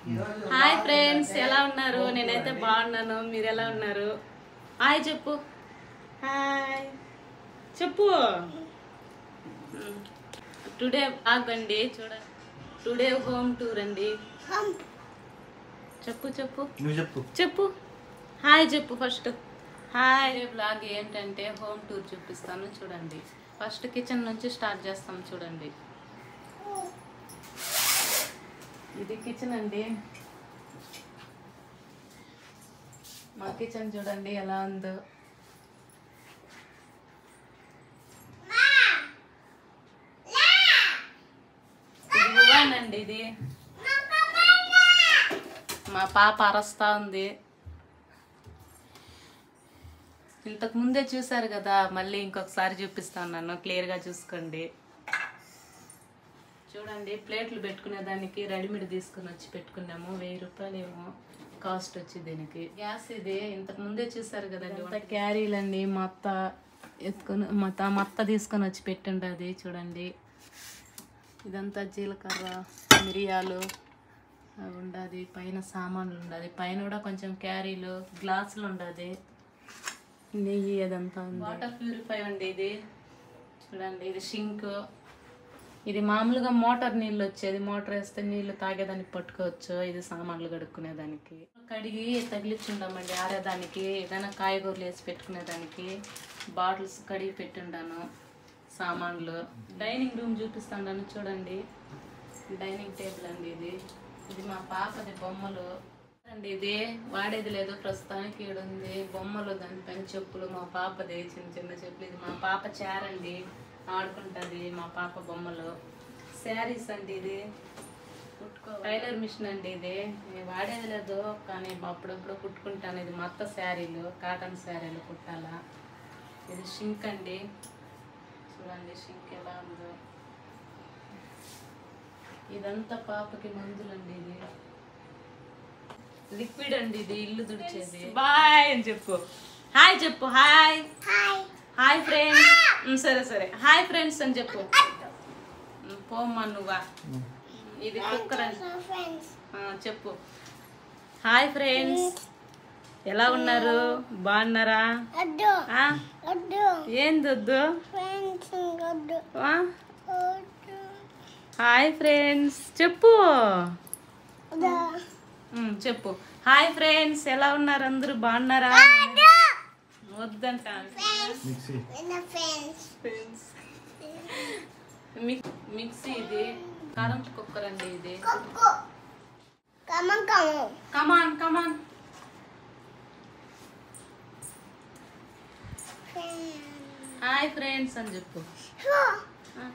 Hi friends ఎలా ఉన్నారు నేనైతే బాగున్నాను మీరు ఎలా ఉన్నారు హాయ్ చెప్పు హాయ్ చెప్పు టుడే బ్లాగ్ అండి చూడండి టుడే హోమ్ టూర్ అండి చెప్పు చెప్పు నువ్వు చెప్పు చెప్పు హాయ్ చెప్పు ఫస్ట్ హాయ్ బ్లాగ్ ఏంటంటే హోమ్ టూర్ చూపిస్తాను చూడండి ఫస్ట్ కిచెన్ నుంచి స్టార్ట్ చేస్తాం చూడండి ఇది కిచెన్ అండి మా కిచెన్ చూడండి ఎలా ఉందో ఇది ఓవెన్ అండి ఇది మా పాప అరస్తా ఉంది ఇంతకు ముందే చూసారు కదా మళ్ళీ ఇంకొకసారి చూపిస్తాను నన్ను క్లియర్గా చూసుకోండి చూడండి ప్లేట్లు పెట్టుకునే దానికి రెడీమేడ్ తీసుకుని వచ్చి పెట్టుకున్నాము వెయ్యి రూపాయలు ఏమో కాస్ట్ వచ్చి దీనికి గ్యాస్ ఇది ఇంతకు ముందే చూసారు కదండి అంత క్యారీలు అండి మా అత్త ఎత్తుకొని మా అత్త మా అత్త తీసుకొని వచ్చి పెట్టిండది చూడండి ఇదంతా జీలకర్ర మిరియాలు అవి ఉండదు పైన సామాన్లు ఉండదు పైన కూడా కొంచెం క్యారీలు గ్లాసులు ఉండదు నెయ్యి అదంతా ఉంది వాటర్ ప్యూరిఫై అండి ఇది చూడండి ఇది షింక్ ఇది మామూలుగా మోటార్ నీళ్ళు వచ్చేది మోటార్ వేస్తే నీళ్లు తాగేదానికి పట్టుకోవచ్చు ఇది సామాన్లు కడుక్కునేదానికి కడిగి తగిలిచ్చుండామండి ఆరేదానికి ఏదైనా కాయగూరలు వేసి పెట్టుకునేదానికి బాటిల్స్ కడిగి పెట్టుండాను సామాన్లు డైనింగ్ రూమ్ చూపిస్తాను చూడండి డైనింగ్ టేబుల్ అండి ఇది ఇది మా పాపది బొమ్మలు అండి ఇది వాడేది లేదు ప్రస్తుతానికి ఈడ ఉంది బొమ్మలు దానిపైన చెప్పులు మా పాపది చిన్న చిన్న చెప్పులు ఇది మా పాప చారండి ఆడుకుంటది మా పాప బొమ్మలు శారీస్ అండి ఇది కుట్టుకో టైలర్ మిషన్ అండి ఇది నేను వాడేది లేదు కానీ అప్పుడప్పుడు కుట్టుకుంటాను ఇది మొత్త శారీలు కాటన్ శారీలు కుట్టాలా ఇది షింక్ అండి చూడండి షింక్ ఎలా ఉందో ఇదంతా పాపకి మందులండి ఇది లిక్విడ్ అండి ఇది ఇల్లు తుడిచేది బాయ్ అని చెప్పు హాయ్ చెప్పు హాయ్ హాయ్ ఫ్రెండ్స్ సరే సరే హాయ్ ఫ్రెండ్స్ అని చెప్పు ఉమ్, పోమ్మా నువ్వా ఇది కుక్కర్ అని ఆ, చెప్పు హాయ్ ఫ్రెండ్స్ ఎలా ఉన్నారు బాగున్నారా ఆ? ఏందొద్దు ఆ? హాయ్ ఫ్రెండ్స్ చెప్పు ఉమ్, చెప్పు హాయ్ ఫ్రెండ్స్ ఎలా ఉన్నారు అందరూ బాగున్నారా వద్దంట మిక్సీ ఫ్రెండ్స్ మిక్- మిక్సీ ఇది కరెంట్ కుక్కర్ అండి ఇది కమాన్ కమాన్ హాయ్ ఫ్రెండ్స్ అని చెప్పు ఆ,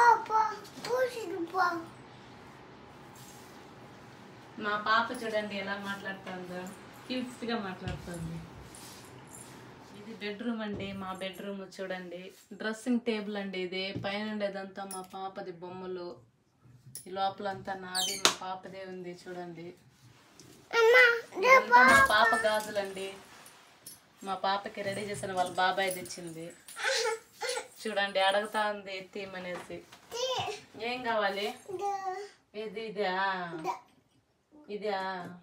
మా పాప చూడండి ఎలా మాట్లాడుతుందో క్యూట్ గా మాట్లాడుతుంది ఇది బెడ్రూమ్ అండి మా బెడ్రూమ్ చూడండి డ్రెస్సింగ్ టేబుల్ అండి ఇది పైన ఉండేదంతా మా పాపది బొమ్మలు ఈ లోపలంతా నాది మా పాపదే ఉంది చూడండి ఇదంతా మా పాప గాజులండి మా పాపకి రెడీ చేసిన వాళ్ళ బాబాయ్ తెచ్చింది చూడండి అడుగుతా ఉంది తీమనేసి ఏం కావాలి ఇది ఇదా ఇదా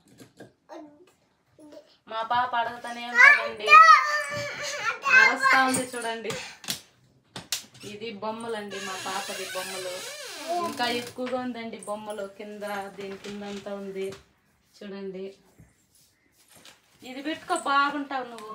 మా పాప అడుగుతానే ఉంటుందండి అరస్తా ఉంది చూడండి ఇది బొమ్మలండి మా పాపది బొమ్మలు ఇంకా ఎక్కువగా ఉందండి బొమ్మలు కింద దీని కింద అంతా ఉంది చూడండి ఇది పెట్టుకో బాగుంటావు నువ్వు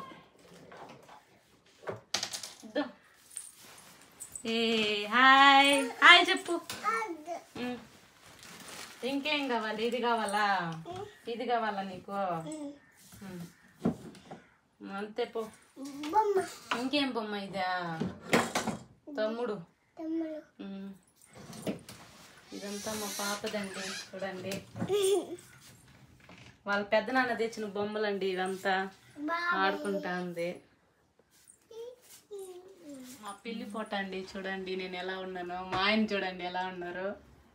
ఇద్దో. ఏ హాయ్ హాయ్ చెప్పు ఉమ్. ఇంకేం కావాలి ఇది కావాలా ఇది కావాలా నీకు ఉమ్. అంతే పో ఇంకేం బొమ్మ ఇదా తమ్ముడు ఉమ్. ఇదంతా మా పాపదండి చూడండి వాళ్ళ పెద్ద నాన్న తెచ్చిన బొమ్మలండి ఇవంతా ఆడుకుంటా ఉంది మా పిల్లి ఫోటో అండి చూడండి నేను ఎలా ఉన్నానో మా ఆయన చూడండి ఎలా ఉన్నారు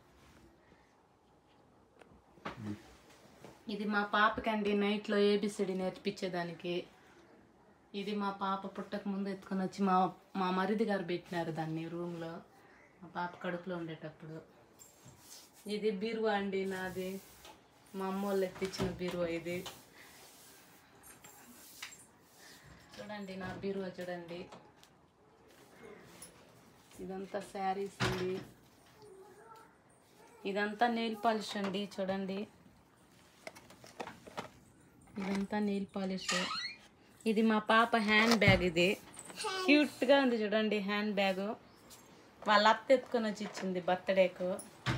ఇది మా పాపకండి నైట్లో ఏబిసిడి నేర్పించేదానికి ఇది మా పాప పుట్టక ముందు ఎత్తుకొని వచ్చి మా మా మరిది గారు పెట్టినారు దాన్ని రూమ్లో మా పాప కడుపులో ఉండేటప్పుడు ఇది బీరువా అండి నాది మా అమ్మ వాళ్ళు ఎత్తిచ్చిన బీరువా ఇది చూడండి నా బీరువా చూడండి ఇదంతా శారీస్ అండి ఇదంతా నెయిల్ పాలిష్ అండి చూడండి ఇదంతా నెయిల్ పాలిష్ ఇది మా పాప హ్యాండ్ బ్యాగ్ ఇది క్యూట్గా ఉంది చూడండి హ్యాండ్ బ్యాగ్ వాళ్ళ అత్త ఎత్తుకొని వచ్చి ఇచ్చింది బర్త్డేకు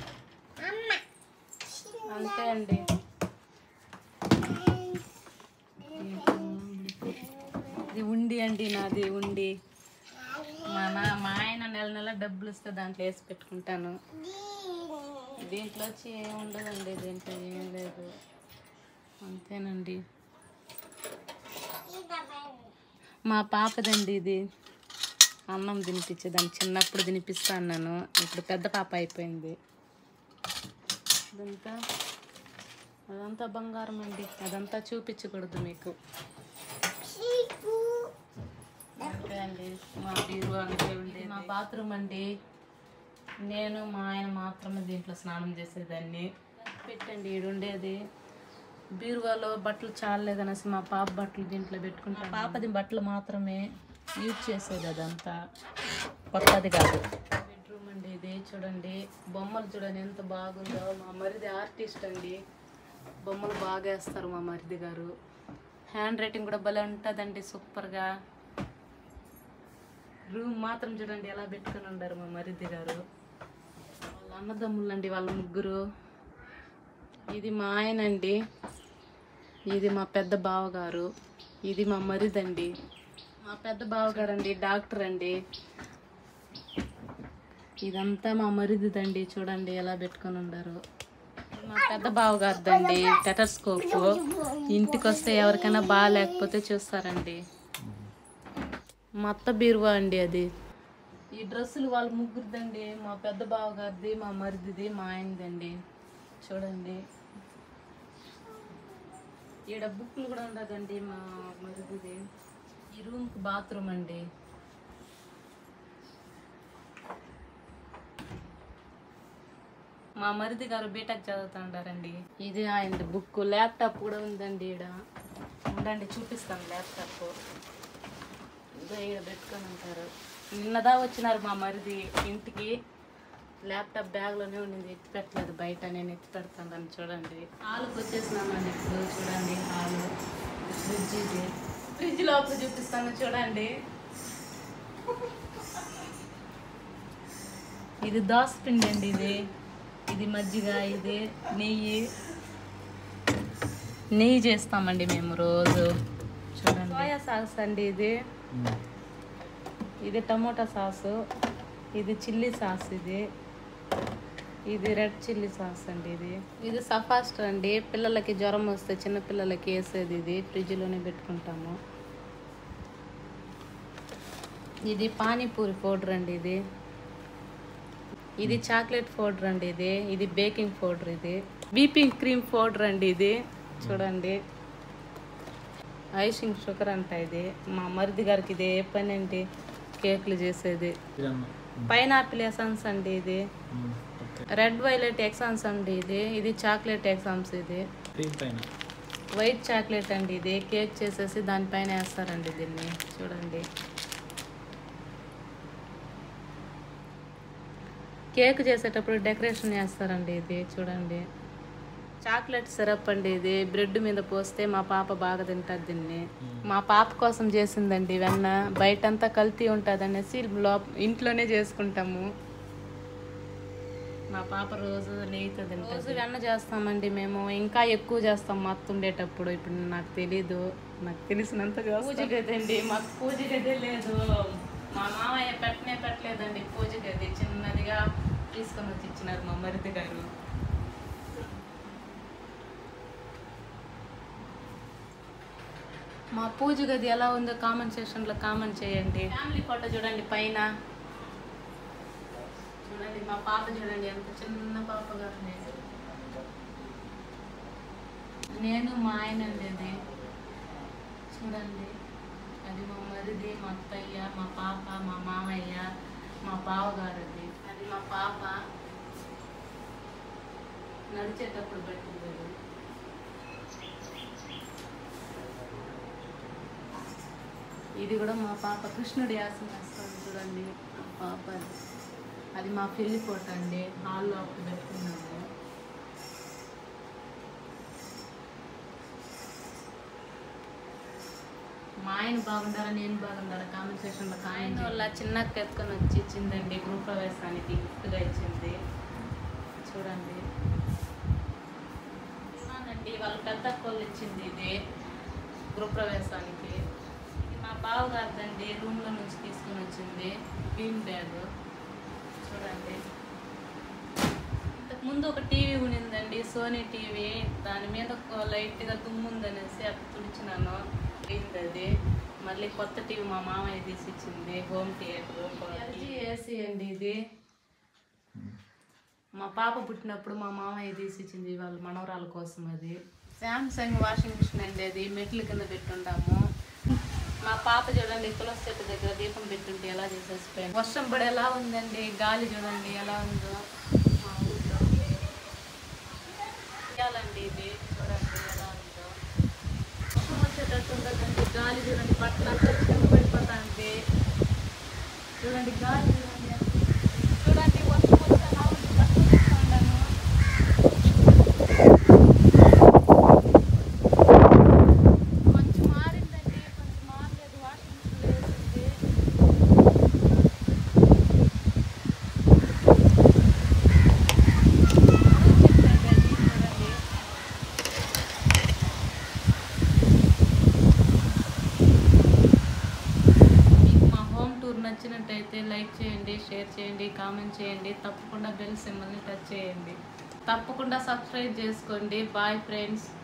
అంతే అండి ఇది ఉండి అండి నాది ఉండి మా నా మా ఆయన నెల నెల డబ్బులు ఇస్తే దాంట్లో వేసి పెట్టుకుంటాను దీంట్లో వచ్చి ఏం ఉండదండి దీంట్లో ఏం లేదు అంతేనండి మా పాపదండి ఇది అన్నం తినిపించేదాన్ని చిన్నప్పుడు తినిపిస్తా అన్నాను ఇప్పుడు పెద్ద పాప అయిపోయింది ఇదంతా అదంతా బంగారం అండి అదంతా చూపించకూడదు మీకు అంతే అండి మా బీరు అంతే ఉండేది మా బాత్రూమ్ అండి నేను మా ఆయన మాత్రమే దీంట్లో స్నానం చేసేదాన్ని పెట్టండి ఈడు ఉండేది బీరువాలో బట్టలు చాలేదనేసి మా పాప బట్టలు దీంట్లో పెట్టుకుంటా పాపది బట్టలు మాత్రమే యూజ్ చేసేది అదంతా కొత్తది కాదు బెడ్రూమ్ అండి ఇది చూడండి బొమ్మలు చూడండి ఎంత బాగుందో మా మరిది ఆర్టిస్ట్ అండి బొమ్మలు బాగా వేస్తారు మా మరిది గారు హ్యాండ్ రైటింగ్ కూడా భలే ఉంటుందండి సూపర్గా రూమ్ మాత్రం చూడండి ఎలా పెట్టుకుని ఉండారు మా మరిది గారు వాళ్ళ అన్నదమ్ములండి వాళ్ళ ముగ్గురు ఇది మా ఆయన అండి ఇది మా పెద్ద బావగారు ఇది మా మరిదండి మా పెద్ద బావగారు అండి డాక్టర్ అండి ఇదంతా మా మరిదిదండి చూడండి ఎలా పెట్టుకొని ఉండారు మా పెద్ద బావగారిదండి టెటస్కోప్ ఇంటికి వస్తే ఎవరికైనా బాగా లేకపోతే చూస్తారండి మా అత్త బీరువా అండి అది ఈ డ్రెస్సులు వాళ్ళ ముగ్గురిదండి మా పెద్ద బావగారిది మా మరిదిది మా ఆయనదండి చూడండి ఈడ బుక్లు కూడా ఉండదండి మా మరిదిది ఈ రూమ్కి బాత్రూమ్ అండి మా మరిది గారు బీటెక్ చదువుతుంటారండి ఇది ఆయన బుక్ ల్యాప్టాప్ కూడా ఉందండి ఈడ ఉండండి చూపిస్తాను ల్యాప్టాప్ ఇదో ఈడ పెట్టుకొని ఉంటారు నిన్నదా వచ్చినారు మా మరిది ఇంటికి ల్యాప్టాప్ బ్యాగ్లోనే ఉండింది ఎత్తి పెట్టలేదు బయట నేను ఎత్తి పెడతాను దాన్ని చూడండి హాల్కి వచ్చేసినామండి ఇప్పుడు చూడండి హాల్ ఫ్రిడ్జ్ ఇది ఫ్రిడ్జ్ లోపల చూపిస్తాను చూడండి ఇది దోస పిండి అండి ఇది ఇది మజ్జిగ ఇది నెయ్యి నెయ్యి చేస్తామండి మేము రోజు చూడండి సోయా సాస్ అండి ఇది ఇది టమోటా సాసు ఇది చిల్లీ సాస్ ఇది ఇది రెడ్ చిల్లీ సాస్ అండి ఇది ఇది సఫాస్టర్ అండి పిల్లలకి జ్వరం వస్తే చిన్న పిల్లలకి వేసేది ఇది ఫ్రిడ్జ్లోనే పెట్టుకుంటాము ఇది పానీపూరి పౌడర్ అండి ఇది ఇది చాక్లెట్ పౌడర్ అండి ఇది ఇది బేకింగ్ పౌడర్ ఇది బీపింగ్ క్రీమ్ పౌడర్ అండి ఇది చూడండి ఐషింగ్ షుగర్ అంట ఇది మా మరిది గారికి ఇది ఏ పని అండి కేకులు చేసేది పైనాపిల్ ఎసన్స్ అండి ఇది రెడ్ వైలెట్ ఎగ్జామ్స్ అండి ఇది ఇది చాక్లెట్ ఎగ్జామ్స్ ఇది క్రీమ్ పైన వైట్ చాక్లెట్ అండి ఇది కేక్ చేసేసి దానిపైన వేస్తారండి దీన్ని చూడండి కేక్ చేసేటప్పుడు డెకరేషన్ చేస్తారండి ఇది చూడండి చాక్లెట్ సిరప్ అండి ఇది బ్రెడ్ మీద పోస్తే మా పాప బాగా తింటుంది దీన్ని మా పాప కోసం చేసిందండి వెన్న బయటంతా కల్తీ ఉంటుంది అనేసి లో ఇంట్లోనే చేసుకుంటాము మా పాప రోజు నెయ్యితో తింటుంది రోజు వెన్న చేస్తామండి మేము ఇంకా ఎక్కువ చేస్తాం మా అత్త ఉండేటప్పుడు ఇప్పుడు నాకు తెలీదు నాకు తెలిసినంత పూజ గది అండి మాకు పూజ గది లేదు మా మామయ్య పెట్టనే పెట్టలేదండి పూజ గది చిన్నదిగా తీసుకొని వచ్చి ఇచ్చినారు మా మరిది గారు మా పూజ గది ఎలా ఉందో కామెంట్ సెక్షన్లో కామెంట్ చేయండి ఫ్యామిలీ ఫోటో చూడండి పైన చూడండి మా పాప చూడండి ఎంత చిన్న పాప గారు నేను నేను మా ఆయన ఉండేది చూడండి అది మా మరిది మా అత్తయ్య మా పాప మా మామయ్య మా బావగారిది అది మా పాప నడిచేటప్పుడు పెట్టింది అది. ఇది కూడా మా పాప కృష్ణుడి యాసం వేస్తాను చూడండి మా పాప అది. అది మా పెళ్లి ఫోటో అండి హాల్లో ఒకటి పెట్టుకున్నాము మా ఆయన బాగుండారా నేను బాగుండారా కామెంట్ సెక్షన్లో ఆయన వల్ల చిన్న ఎత్తుకొని వచ్చి ఇచ్చిందండి గృహ ప్రవేశానికి గిఫ్ట్గా ఇచ్చింది చూడండి అవునండి వాళ్ళ పెద్ద కోళ్ళు ఇచ్చింది ఇది గృహప్రవేశానికి ఇది మా బావగారిదండి రూమ్లో నుంచి తీసుకుని వచ్చింది బీమ్ బ్యాగ్ చూడండి ఇంతకు ముందు ఒక టీవీ ఉండిందండి సోనీ టీవీ దాని మీద ఒక లైట్గా దుమ్ము ఉందనేసి అక్కడ తుడిచినాను పోయింది అది మళ్ళీ కొత్త టీవీ మా మామయ్య తీసి ఇచ్చింది హోమ్ థియేటర్ ఏసీ అండి ఇది మా పాప పుట్టినప్పుడు మా మామయ్య తీసి ఇచ్చింది వాళ్ళ మనవరాల కోసం అది శాంసంగ్ వాషింగ్ మిషన్ అండి అది మెట్ల కింద పెట్టుంటాము మా పాప చూడండి తులసి చెట్టు దగ్గర దీపం పెట్టుంటే ఎలా చేసేసిపోయింది వర్షం పడి ఎలా ఉందండి గాలి చూడండి ఎలా ఉందో మా ఊళ్ళో చేయాలండి ఇది చూడండి ఎలా ఉందో వర్షం వచ్చేటట్టు ఉండదండి గాలి చూడండి బట్టలు అంతా చెంగు పడిపోతా ఉంది చూడండి గాలి చూడండి చూడండి వర్షం వచ్చే ఎలా ఉంది బట్టలు తీసుకోండాను కొంచెం మారిందండి కొంచెం మారలేదు వాషింగ్ మిషన్ వేసింది చూడండి మీకు మా హోమ్ టూర్ నచ్చినట్టయితే లైక్ చేయండి షేర్ చేయండి కామెంట్ చేయండి తప్పకుండా బెల్ సింబల్ని టచ్ చేయండి తప్పకుండా సబ్స్క్రైబ్ చేసుకోండి బాయ్ ఫ్రెండ్స్